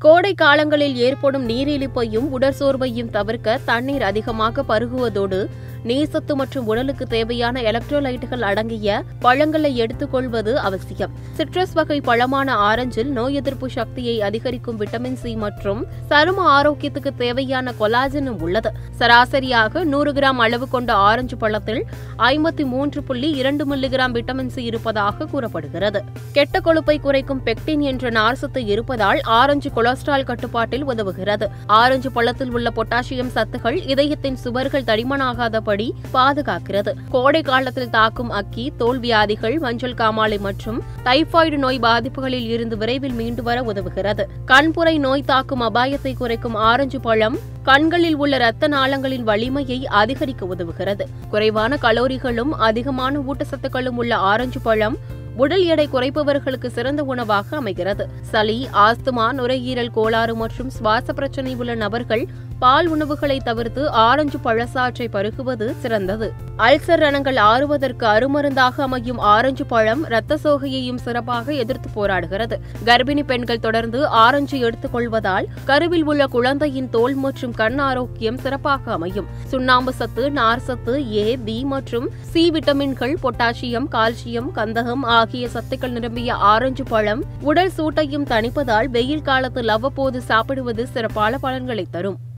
கோடை காலங்களில் ஏற்படும் நீரிழிப்பையும் உடற்சோர்வையும் தவிர்க்க தண்ணீர் அதிகமாக பருகுவதோடு நீர்சத்து மற்றும் உடலுக்கு தேவையான எலக்ட்ரோலைட்டுகள் அடங்கிய பழங்களை எடுத்துக்கொள்வது அவசியம் சிட்ரஸ் வகை பழமான ஆரஞ்சில் நோய் எதிர்ப்பு சக்தியை அதிகரிக்கும் விட்டமின் சி மற்றும் சரும ஆரோக்கியத்துக்கு தேவையான கொலாஜனும் உள்ளது சராசரியாக நூறு கிராம் அளவு கொண்ட ஆரஞ்சு பழத்தில் ஐம்பத்தி மூன்று புள்ளி இரண்டு மில்லிகிராம் விட்டமின் சி இருப்பதாக கூறப்படுகிறது கெட்ட கொழுப்பை குறைக்கும் பெக்டின் என்ற நார்சத்து இருப்பதால் ஆரஞ்சு கொலஸ்ட்ரால் கட்டுப்பாட்டில் உதவுகிறது ஆரஞ்சு பழத்தில் உள்ள பொட்டாசியம் சத்துகள் இதயத்தின் சுவர்கள் தடிமனாகாதபடி பாதுகாக்கிறது கோடை காலத்தில் தாக்கும் அக்கி தோல் வியாதிகள் மஞ்சள் காமாலை மற்றும் டைபாய்டு நோய் பாதிப்புகளில் இருந்து விரைவில் மீண்டு வர உதவுகிறது கண்புரை நோய் தாக்கும் அபாயத்தை குறைக்கும் ஆரஞ்சு பழம் கண்களில் உள்ள இரத்த நாளங்களின் வலிமையை அதிகரிக்க உதவுகிறது குறைவான கலோரிகளும் அதிகமான ஊட்டச்சத்துக்களும் உள்ள ஆரஞ்சு பழம் உடல் எடை குறைப்பவர்களுக்கு சிறந்த உணவாக அமைகிறது சளி ஆஸ்துமா நுரையீரல் கோளாறு மற்றும் சுவாச பிரச்சனை உள்ள நபர்கள் பால் உணவுகளை தவிர்த்து ஆரஞ்சு பழச்சாற்றை பருகுவது சிறந்தது அல்சர் ரணங்கள் ஆறுவதற்கு அருமருந்தாக அமையும் ஆரஞ்சு பழம் இரத்த சோகையையும் சிறப்பாக எதிர்த்து போராடுகிறது கர்ப்பிணி பெண்கள் தொடர்ந்து ஆரஞ்சு எடுத்துக் கொள்வதால் கருவில் உள்ள குழந்தையின் தோல் மற்றும் கண் ஆரோக்கியம் சிறப்பாக அமையும் சுண்ணாம்பு சத்து நார் சத்து ஏ பி மற்றும் சி விட்டமின்கள் பொட்டாசியம் கால்சியம் கந்தகம் ஆகிய சத்துக்கள் நிரம்பிய ஆரஞ்சு பழம் உடல் சூட்டையும் தணிப்பதால் வெயில் காலத்தில் அவ்வப்போது சாப்பிடுவது சிறப்பான பலன்களை தரும்